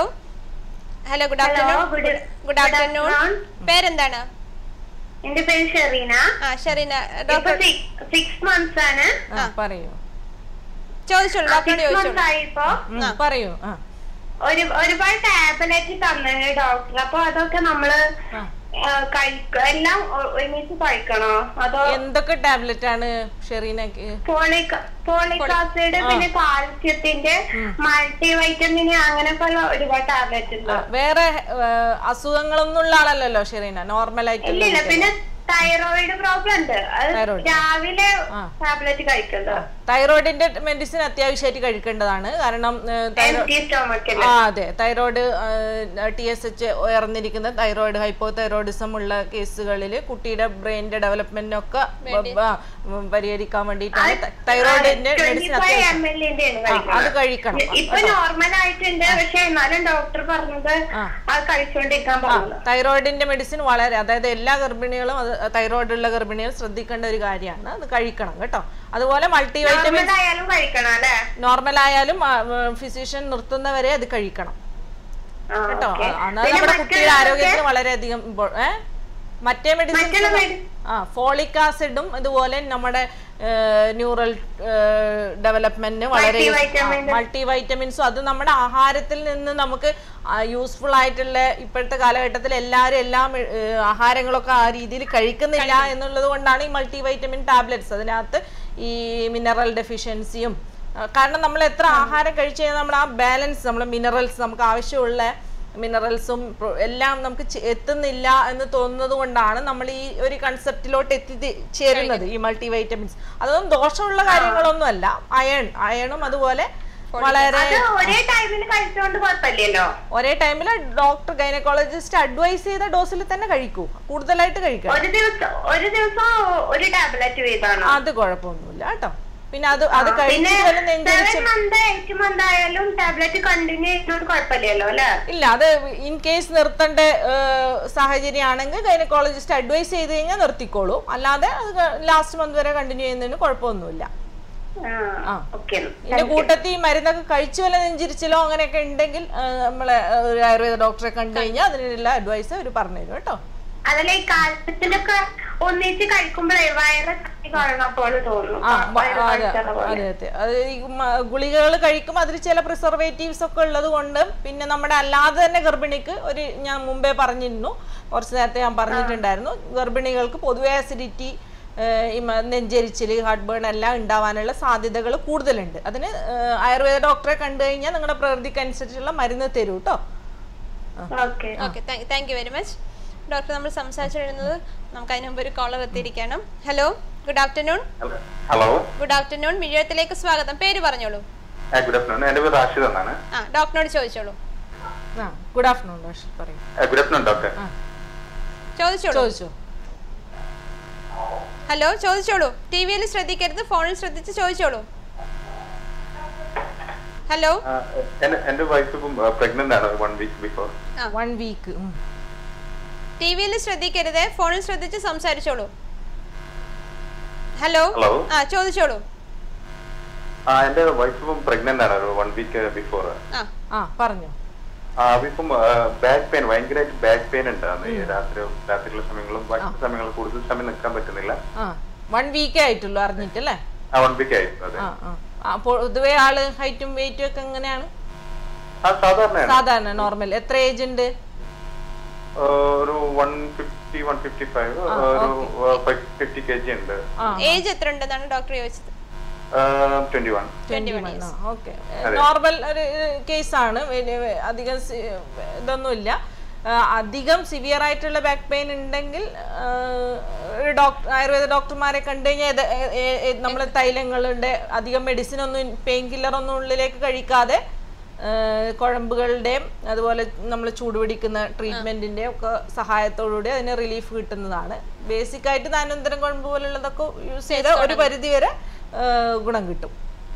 hello good afternoon good afternoon പേരെന്താണ് എന്റെ പേര് ഷെറീന ആ ഷെറീന ഇപ്പൊ ഡോക്ടർ സിക്സ് മന്ത്സ് ആണ് ആ, പറയൂ ചോദിച്ചോളൂ ഡോക്ടറോട് സിക്സ് ചോദിച്ചോളൂ മന്ത്സ് ആയിപ്പോ ഉം, പറയൂ ആ ഒരു ഒരുപാട് ടാബ്ലറ്റ് തന്നെ ഡോക്ടർ അപ്പൊ അതൊക്കെ നമ്മള് ആ, കഴിക്ക എല്ലാം ഒ- ഒരുമിച്ച് കഴിക്കണോ അതോ എന്തൊക്കെ ടാബ്ലറ്റ് ആണ് ഷെറീനക്ക് ഫോളിക് ഫോളിക് ആസിഡ് പിന്നെ കാൽസ്യത്തിന്റെ മൾട്ടി വൈറ്റമിൻ അങ്ങനെയൊക്കെ ഉള്ള ഒരുപാട് ടാബ്ലറ്റ് ഉണ്ട് ആ, വേറെ ആ, അസുഖങ്ങളൊന്നും ഉള്ള ആളല്ലല്ലോ ഷെറീന നോർമൽ ആയിട്ടുള്ള ഇല്ലില്ല പിന്നെ തൈറോയിഡ് പ്രോബ്ലം ഉണ്ട് അത് Thyroid. രാവിലെ ടാബ്ലറ്റ് കഴിക്കുന്നത് തൈറോയിഡിന്റെ മെഡിസിൻ അത്യാവശ്യമായിട്ട് കഴിക്കേണ്ടതാണ് കാരണം തൈറോ എംറ്റി സ്റ്റോമക്കിൽ ആ അതെ തൈറോയ്ഡ് ടി എസ് എച്ച് ഉയർന്നിരിക്കുന്ന തൈറോയ്ഡ് ഹൈപ്പോ തൈറോയിഡിസം ഉള്ള കേസുകളിൽ കുട്ടിയുടെ ബ്രെയിനിന്റെ ഡെവലപ്മെന്റിനൊക്കെ പരിഹരിക്കാൻ വേണ്ടിയിട്ടാണ് തൈറോയിഡിന്റെ ട്വന്റി മെഡിസിൻ ഫൈവ് അത്യാവശ്യം എം എൽ ആണ് ആ, അത് കഴിക്കണം ഇപ്പൊ നോർമൽ ആയിട്ടുണ്ട് പക്ഷെ എന്നാലും ഡോക്ടർ പറഞ്ഞത് അത് കഴിച്ചുകൊണ്ടിരിക്കാൻ പറഞ്ഞു തൈറോയിഡിന്റെ മെഡിസിൻ വളരെ അതായത് എല്ലാ ഗർഭിണികളും അത് തൈറോയിഡ് ഉള്ള ഗർഭിണികൾ ശ്രദ്ധിക്കേണ്ട ഒരു കാര്യമാണ് അത് കഴിക്കണം കേട്ടോ അതുപോലെ മൾട്ടി വൈറ്റമിൻ നോർമൽ ആയാലും കഴിക്കണം അല്ലെ നോർമൽ ആയാലും ഫിസിഷ്യൻ നിർത്തുന്നവരെ അത് കഴിക്കണം കേട്ടോ okay. എന്നാൽ പിന്നെ നമ്മുടെ മറ്റുള്ള കുട്ടിയുടെ ആരോഗ്യത്തിന് വളരെയധികം ഇമ്പോ- ഏ? മറ്റേ മറ്റുള്ള മെഡിസിൻ medi- ആ ഫോളിക് ആസിഡും ഇതുപോലെ നമ്മുടെ ന്യൂറൽ ഡെവലപ്മെന്റിന് വളരെ Multivitamin. മൾട്ടി വൈറ്റമിൻസും അത് നമ്മുടെ ആഹാരത്തിൽ നിന്ന് നമുക്ക് യൂസ്ഫുൾ ആയിട്ടുള്ള ഇപ്പോഴത്തെ കാലഘട്ടത്തിൽ എല്ലാവരും എല്ലാം ഏഹ്, ആഹാരങ്ങളൊക്കെ ആ രീതിയിൽ കഴിക്കുന്നില്ല എന്നുള്ളത് കൊണ്ടാണ് ഈ മൾട്ടി വൈറ്റമിൻ ടാബ്ലറ്റ്സ് അതിനകത്ത് ഈ മിനറൽ ഡെഫിഷ്യൻസിയും കാരണം നമ്മൾ എത്ര ആഹാരം കഴിച്ചു കഴിഞ്ഞാൽ നമ്മൾ ആ ബാലൻസ് നമ്മൾ മിനറൽസ് നമുക്ക് ആവശ്യമുള്ള മിനറൽസും എല്ലാം നമുക്ക് ചെ- എത്തുന്നില്ല എന്ന് തോന്നുന്നത് കൊണ്ടാണ് നമ്മൾ ഈ ഒരു കൺസെപ്റ്റിലോട്ട് എത്തി ചേരുന്നത് ഈ മൾട്ടി വൈറ്റമിൻസ് അതൊന്നും ദോഷമുള്ള കാര്യങ്ങളൊന്നും അല്ല അയൺ അയണും അതുപോലെ വളരെ അത് ഒരേ ടൈമിൽ കഴിച്ചോണ്ട് കുഴപ്പമില്ലല്ലോ ഒരേ ടൈമിൽ ഡോക്ടർ ഗൈനക്കോളജിസ്റ്റ് അഡ്വൈസ് ചെയ്ത ഡോസിൽ തന്നെ കഴിക്കൂ കൂടുതലായിട്ട് കഴിക്കണം ഒരു ദിവസം ഒരു ദിവസം ഒരു ടാബ്ലറ്റ് വീതമാണോ അത് കുഴപ്പമൊന്നുമില്ല കേട്ടോ പിന്നെ അത് അത് പിന്നെ കഴിച്ചിട്ട് വല്ല നെഞ്ചരിച്ച് സെവൻ മന്ത് എയ്റ്റ് മന്ത് ആയാലും ടാബ്ലറ്റ് കണ്ടിന്യൂ ചെയ്യുന്നോണ്ട് കുഴപ്പമില്ലല്ലോ അല്ലെ ഇല്ല അത് ഇൻ കേസ് നിർത്തേണ്ട സാഹചര്യം ആണെങ്കിൽ ഗൈനക്കോളജിസ്റ്റ് അഡ്വൈസ് ചെയ്ത് കഴിഞ്ഞാൽ നിർത്തിക്കോളൂ അല്ലാതെ അത് ലാസ്റ്റ് മന്ത് വരെ കണ്ടിന്യൂ ചെയ്യുന്നതിന് കുഴപ്പമൊന്നുമില്ല ആ. ഓക്കെ ഇതിന്റെ കൂട്ടത്തിൽ ഈ മരുന്നൊക്കെ കഴിച്ചു വല്ല നെഞ്ചിരിച്ചിലോ അങ്ങനെയൊക്കെ ഉണ്ടെങ്കിൽ ആ, നമ്മളെ ആ, ഒരു ആയുർവേദ ഡോക്ടറെ കണ്ടു കഴിഞ്ഞാൽ അതിനുള്ള അഡ്വൈസ് അവർ പറഞ്ഞുതരും കേട്ടോ അതല്ല ഈ കാൽസ്യത്തിലൊക്കെ ഒന്നിച്ച് കഴിക്കുമ്പോഴേ വയറ് കാണുന്ന പോലെ തോന്നും ആ മ- വയറ് അതെ കാണിച്ചാൽ പോലെ. അതെ അതെ അത് ഈ ഗുളികകൾ കഴിക്കും അതിൽ ചില പ്രിസർവേറ്റീവ്സ് ഒക്കെ ഉള്ളത് കൊണ്ട് പിന്നെ നമ്മുടെ അല്ലാതെ തന്നെ ഗർഭിണിക്ക് ഒരു ഞാൻ മുമ്പേ പറഞ്ഞിരുന്നു കുറച്ച് നേരത്തെ ഞാൻ പറഞ്ഞിട്ടുണ്ടായിരുന്നു ഗർഭിണികൾക്ക് പൊതുവെ ആസിഡിറ്റി ഈ മ- നെഞ്ചരിച്ചില് ഹാർട്ട് ബേൺ എല്ലാം ഉണ്ടാവാനുള്ള സാധ്യതകൾ കൂടുതലുണ്ട് അതിന് ഏഹ്, ആയുർവേദ ഡോക്ടറെ കണ്ടു കഴിഞ്ഞാൽ നിങ്ങളുടെ പ്രകൃതിക്ക് അനുസരിച്ചുള്ള മരുന്ന് തരൂ കേട്ടോ okay okay thank you very much doctor നമ്മൾ സംസാരിച്ചിരുന്നത് നമുക്ക് അതിന് മുമ്പ് ഒരു കോളർ എത്തിയിരിക്കണം hello good afternoon hello good afternoon മിഴയത്തിലേക്ക് സ്വാഗതം പേര് പറഞ്ഞോളൂ ഗുഡ് ആഫ്റ്റർനൂൺ എന്റെ പേര് റാഷിദ് എന്നാണ് ആ ഡോക്ടറിനോട് ചോദിച്ചോളൂ ആ ഗുഡ് ആഫ്റ്റർനൂൺ ഡോക്ടർ പറയും ഗുഡ് ആഫ്റ്റർനൂൺ ഡോക്ടർ ചോദിച്ചോളൂ ചോദിച്ചോ ഹലോ ചോദിച്ചോളൂ ടി വിയിൽ ശ്രദ്ധിക്കരുത് ഫോണിൽ ശ്രദ്ധിച്ച് ചോദിച്ചോളൂ ഹലോ എന്റെ വൈഫ് ഇപ്പം പ്രഗ്നന്റ് ആണ് one week before one week T വിയിൽ ശ്രദ്ധിക്കരുത് ഫോണിൽ ശ്രദ്ധിച്ച് സംസാരിച്ചോളൂ ഹലോ ഹലോ ആ ചോദിച്ചോളൂ ആ എന്റെ വൈഫ് ഇപ്പം പ്രഗ്നന്റ് ആണ് വൺ വീക്ക് ബിഫോർ ആ ആ പറഞ്ഞോ ഇപ്പം ബാക്ക് പെയിൻ ഭയങ്കരമായിട്ട് ബാക്ക് പെയിൻ ഉണ്ട് അത് ഈ രാത്രി രാത്രിയുള്ള സമയങ്ങളും ബാക്കി സമയങ്ങളിൽ കൂടുതൽ സമയം നിൽക്കാൻ പറ്റുന്നില്ല ആ വൺ വീക്കേ ആയിട്ടുള്ളൂ അറിഞ്ഞിട്ടല്ലേ ആ വൺ വീക്ക് ആയി അതെ ആ ആ അപ്പോൾ പൊതുവെ ആള് ഹൈറ്റും വെയിറ്റും ഒക്കെ എങ്ങനെയാണ് ആ സാധാരണയാണ് സാധാരണ നോർമൽ എത്ര ഏജ് ഉണ്ട് ആ, ഒരു one fifty one fifty five ഒരു ഫിഫ്റ്റി കെ ജി ഉണ്ട് ഏജ് എത്ര ഉണ്ടെന്നാണ് ഡോക്ടർ ചോദിച്ചത് twenty one twenty one years okay normal ഒരു കേസാണ് അധികം സി- ഇതൊന്നുമില്ല ആ, അധികം സിവിയർ ആയിട്ടുള്ള ബാക്ക് പെയിൻ ഉണ്ടെങ്കിൽ ആ, ഒരു ഡോക്ടർ ആയുർവേദ ഡോക്ടർമാരെ കണ്ടു കഴിഞ്ഞാൽ നമ്മൾ തൈലങ്ങളുടെ അധികം മെഡിസിൻ ഒന്നും പെയിൻ കില്ലർ ഒന്നും ഉള്ളിലേക്ക് കഴിക്കാതെ ആ, കുഴമ്പുകളുടെയും അതുപോലെ നമ്മൾ ചൂടുപിടിക്കുന്ന ട്രീറ്റ്മെന്റിന്റെ ഒക്കെ സഹായത്തോടുകൂടി അതിന് റിലീഫ് കിട്ടുന്നതാണ് ബേസിക് ആയിട്ട് താനന്തരം കുഴമ്പ് പോലുള്ളതൊക്കെ യൂസ് ചെയ്ത് ഒരു പരിധി വരെ ആ, ഗുണം കിട്ടും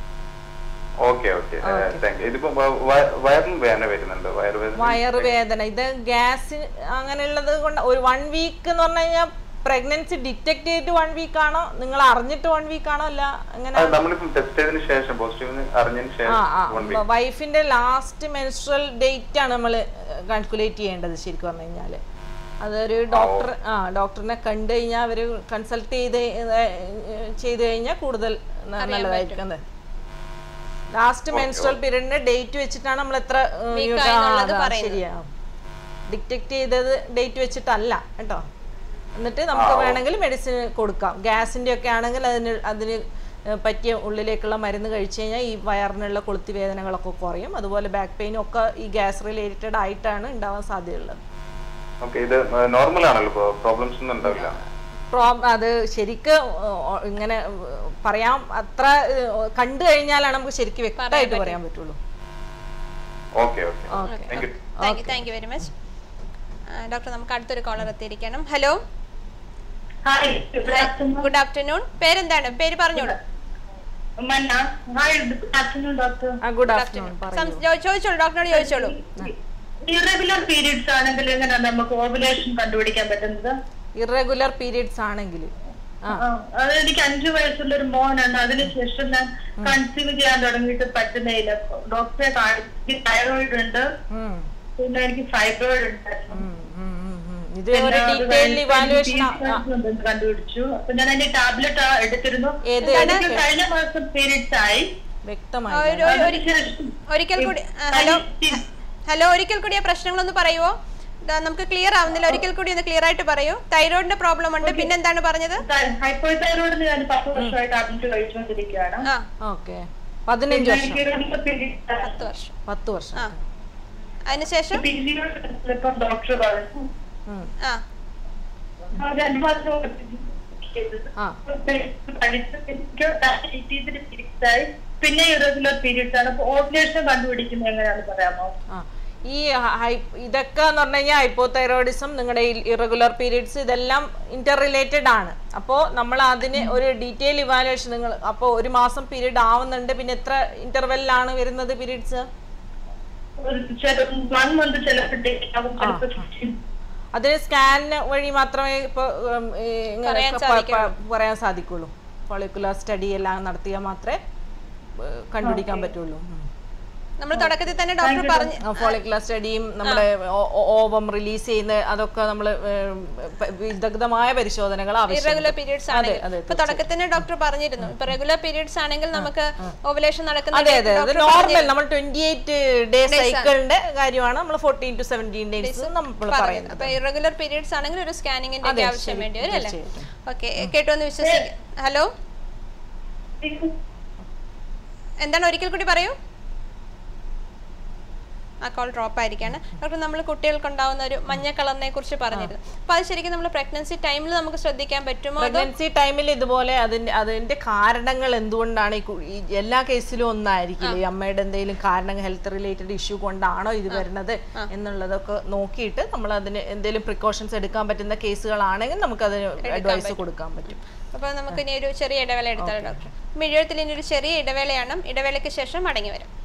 ഓക്കെ ഓക്കെ താങ്ക് യു ഇതിപ്പോ വ- വ- വയറിന് വേദന വരുന്നുണ്ട് വയറുവേദന വയറുവേദന ഇത് ഗ്യാസ് അങ്ങനെയുള്ളത് കൊണ്ട് ഒരു വൺ വീക്ക് എന്ന് പറഞ്ഞു കഴിഞ്ഞാൽ പ്രഗ്നൻസി ഡിറ്റക്ട് ചെയ്തിട്ട് വൺ വീക്ക് ആണോ നിങ്ങൾ അറിഞ്ഞിട്ട് വൺ വീക്ക് ആണോ അല്ല അങ്ങനെ അത് നമ്മളിപ്പം ടെസ്റ്റ് ചെയ്തതിന് ശേഷം പോസിറ്റീവ് അറിഞ്ഞതിന് ആ ആ ശേഷം വൺ വീക്ക് വൈഫിന്റെ ലാസ്റ്റ് മെൻസ്ട്രൽ ഡേറ്റ് ആണ് നമ്മൾ കാൽക്കുലേറ്റ് ചെയ്യേണ്ടത് ശരിക്കും പറഞ്ഞു കഴിഞ്ഞാൽ അതൊരു ഡോക്ടർ ആ ഡോക്ടറിനെ കണ്ടു കഴിഞ്ഞാൽ അവർ കൺസൾട്ട് ചെയ്ത് ചെയ്ത് കഴിഞ്ഞാൽ കൂടുതൽ ന- നല്ലതായിരിക്കും അതെ ലാസ്റ്റ് മെൻസ്ട്രൽ പീരീഡിന്റെ ഡേറ്റ് വെച്ചിട്ടാണ് നമ്മൾ എത്ര ഏഹ്, Week യൂസ്- ആയി ആ, എന്നുള്ളത് അതാ, പറയുന്നത്. ശരിയാ ഡിറ്റക്ട് ചെയ്തത് ഡേറ്റ് വെച്ചിട്ടല്ല കേട്ടോ എന്നിട്ട് നമുക്ക് വേണമെങ്കിൽ മെഡിസിൻ കൊടുക്കാം ഗ്യാസിന്റെ ഒക്കെ ആണെങ്കിൽ അതിന് അതിന് ഏഹ്, പറ്റിയ ഉള്ളിലേക്കുള്ള മരുന്ന് കഴിച്ചു കഴിഞ്ഞാൽ ഈ വയറിനുള്ള കൊളുത്തി വേദനകളൊക്കെ കുറയും അതുപോലെ ബാക്ക് പെയിനും ഒക്കെ ഈ ഗ്യാസ് റിലേറ്റഡ് ആയിട്ടാണ് ഉണ്ടാവാൻ സാധ്യതയുള്ളത് ഓക്കെ ഇത് നോർമൽ ആണല്ലോ പ്രോബ്ലംസ് ഒന്നും ഉണ്ടാവില്ല പ്രോ അത് ശരിക്ക് ഏഹ്, ഇങ്ങനെ ഏഹ്, പറയാം അത്ര ഏഹ്, കണ്ടു കഴിഞ്ഞാലാണ് നമുക്ക് ശരിക്കും വ്യക്തമായിട്ട് പറയാൻ പറ്റുള്ളൂ okay okay thank you thank you thank you very much doctor നമുക്ക് അടുത്തൊരു കോളർ എത്തിയിരിക്കണം hello hi good afternoon good afternoon പേരെന്താണ് പേര് പറഞ്ഞോളൂ Manna hi good afternoon doctor ആ ഗുഡ് ആഫ്റ്റർനൂൺ പറയൂ സം- ചോ- ചോദിച്ചോളൂ ഡോക്ടറിനോട് ചോദിച്ചോളൂ ഇറഗുലർ പീരീഡ്സ് ആണെങ്കിൽ എങ്ങനെയാണ് നമുക്ക് ഓവുലേഷൻ കണ്ടുപിടിക്കാൻ പറ്റുന്നത് ഇറഗുലർ പീരിയഡ്സ് ആണെങ്കിൽ ആ ആ, അത് എനിക്ക് അഞ്ചു വയസ്സുള്ള ഒരു മോനാണ് അതിനുശേഷം ഞാൻ കൺസീവ് ചെയ്യാൻ തുടങ്ങിയിട്ട് പറ്റുന്നില്ല ഡോക്ടറെ കാണിച്ച് തൈറോയിഡ് ഉണ്ട് ഉം, പിന്നെ എനിക്ക് ഫൈബ്രോയിഡ് ഉണ്ടായിരുന്നു ഉം, ഉം, ഉം, ഉം. ഇത് പിന്നെ ഒരു അത് ഡീറ്റെയിൽ കഴിഞ്ഞ് ഇവാലുവേഷൻ PCOS ഉണ്ടെന്ന് കണ്ടുപിടിച്ചു അപ്പൊ ഞാൻ അതിന്റെ ടാബ്ലറ്റ് എടുത്തിരുന്നു ഏത് എനിക്ക് കഴിഞ്ഞ മാസം പീരീഡ്സ് ആയി വ്യക്തമായി ഒരു- ഒരു- ഒരു- അതിനുശേഷം ഒരിക്കൽ കൂടി ആ, ഹലോ ഹലോ ഒരിക്കൽ കൂടി ആ പ്രശ്നങ്ങളൊന്ന് പറയുമോ ദാ, നമുക്ക് ക്ലിയർ ആവുന്നില്ല ഒരിക്കൽ കൂടി ഒന്ന് ക്ലിയർ ആയിട്ട് പറയൂ തൈറോയിഡിന്റെ പ്രോബ്ലം ഉണ്ട് പിന്നെന്താണ് പറഞ്ഞത് ഹൈപ്പോതൈറോയിഡിന് ഞാൻ പത്ത് വർഷമായിട്ട് ടാബ്ലറ്റ് കഴിച്ചുകൊണ്ടിരിക്കുകയാണ് ആ ഓക്കെ പതിനഞ്ച് വർഷം എനിക്ക് period പത്ത് വർഷം പത്ത് വർഷം ആ അതിനുശേഷം PCOS ഇപ്പം ഡോക്ടർ പറഞ്ഞു ഉം, ആ ആ, രണ്ട് മാസം ചെയ്തത്. ആ കഴിച്ച് എനിക്ക് ഇതിന് periods ആയി. പിന്നെ ഇറഗുലർ പീരീഡ്സ് ആണ് അപ്പൊ ഓവുലേഷൻ കണ്ടുപിടിക്കുന്നത് എങ്ങനെയാണെന്ന് പറയാമോ ആ ഈ ഹൈ- ഇതൊക്കെ എന്ന് പറഞ്ഞു കഴിഞ്ഞാൽ ഹൈപ്പോതൈറോയിഡിസം നിങ്ങളുടെ ഇറഗുലർ പീരീഡ്സ് ഇതെല്ലാം ഇന്റർ റിലേറ്റഡ് ആണ് അപ്പോൾ നമ്മൾ അതിന് ഒരു ഡീറ്റെയിൽ ഇവാലുവേഷൻ നിങ്ങൾ അപ്പോൾ ഒരു മാസം പീരീഡ് ആവുന്നുണ്ട് പിന്നെ എത്ര ഇന്റർവെല്ലാണ് വരുന്നത് പീരീഡ്സ് ഒരു ചില വൺ മന്ത് ചിലപ്പോൾ date ആവും ചിലപ്പോൾ അതിന് സ്കാൻ വഴി മാത്രമേ ഇപ്പോൾ പറയാൻ പറയാൻ സാധിക്കുള്ളൂ ഫോളിക്കുലർ സ്റ്റഡി എല്ലാം നടത്തിയാൽ മാത്രമേ ഏഹ്, കണ്ടുപിടിക്കാൻ പറ്റുള്ളൂ ഉം. നമ്മൾ തുടക്കത്തിൽ തന്നെ ഡോക്ടർ പറഞ്ഞു ഫോളിക്കുലർ സ്റ്റഡിയും നമ്മുടെ ഓ- ഓ- ഓവം റിലീസ് ചെയ്യുന്ന അതൊക്കെ നമ്മൾ വിദഗ്ധമായ പരിശോധനകൾ ആവശ്യം ഇറഗുലർ പീരീഡ്സ് അതെ ആണെങ്കിൽ അതെ ഇപ്പൊ തുടക്കത്തിൽ തന്നെ ഡോക്ടർ പറഞ്ഞിരുന്നു ഇപ്പൊ റെഗുലർ പീരീഡ്സ് ആണെങ്കിൽ നമുക്ക് ഓവുലേഷൻ നടക്കുന്ന അതെ അതെ അത് നോർമൽ നമ്മൾ ട്വന്റി എയ്റ്റ് ഡേ സൈക്കിളിന്റെ കാര്യമാണ് നമ്മൾ ഫോർട്ടീൻ ടു സെവൻറ്റീൻ ഡേയ്സ് നമ്മൾ പറയുന്നത് അപ്പൊ ഇറഗുലർ പീരീഡ്സ് ആണെങ്കിൽ ഒരു സ്കാനിങ്ങിന്റെ അതെ, ആവശ്യം ശരി, വേണ്ടി വരും അല്ലേ തീർച്ചയായിട്ടും. ഓക്കെ കേട്ടോ എന്ന് വിശ്വസിക്കാം ഹലോ എന്താണ് ഒരിക്കൽ കൂടി പറയൂ ആ കോൾ ഡ്രോപ്പ് ആയിരിക്കാണ് ഡോക്ടർ നമ്മൾ കുട്ടികൾക്കുണ്ടാവുന്ന ഒരു മഞ്ഞ കളറിനെ കുറിച്ച് പറഞ്ഞിരുന്നു അപ്പൊ അത് ശരിക്കും നമ്മൾ പ്രഗ്നൻസി ടൈമിൽ നമുക്ക് ശ്രദ്ധിക്കാൻ പറ്റുമോ അതോ പ്രഗ്നൻസി ടൈമിൽ ഇതുപോലെ അതിന്റെ അതിന്റെ കാരണങ്ങൾ എന്തുകൊണ്ടാണ് ഈ കു- ഈ എല്ലാ കേസിലും ഒന്നായിരിക്കില്ല ഈ അമ്മയുടെ എന്തെങ്കിലും കാരണങ്ങൾ ഹെൽത്ത് റിലേറ്റഡ് ഇഷ്യൂ കൊണ്ടാണോ ഇത് വരുന്നത് എന്നുള്ളതൊക്കെ നോക്കിയിട്ട് നമ്മൾ അതിന് എന്തെങ്കിലും പ്രിക്കോഷൻസ് എടുക്കാൻ പറ്റുന്ന കേസുകളാണെങ്കിൽ നമുക്ക് അതിന് അഡ്വൈസ് കൊടുക്കാൻ പറ്റും അപ്പൊ നമുക്ക് ഇനി ഒരു ചെറിയ ഇടവേള എടുത്താലോ ഡോക്ടർ മിഴത്തിൽ ഇനി ഒരു ചെറിയ ഇടവേളയാണ് ഇടവേളയ്ക്ക് ശേഷം മടങ്ങി വരാം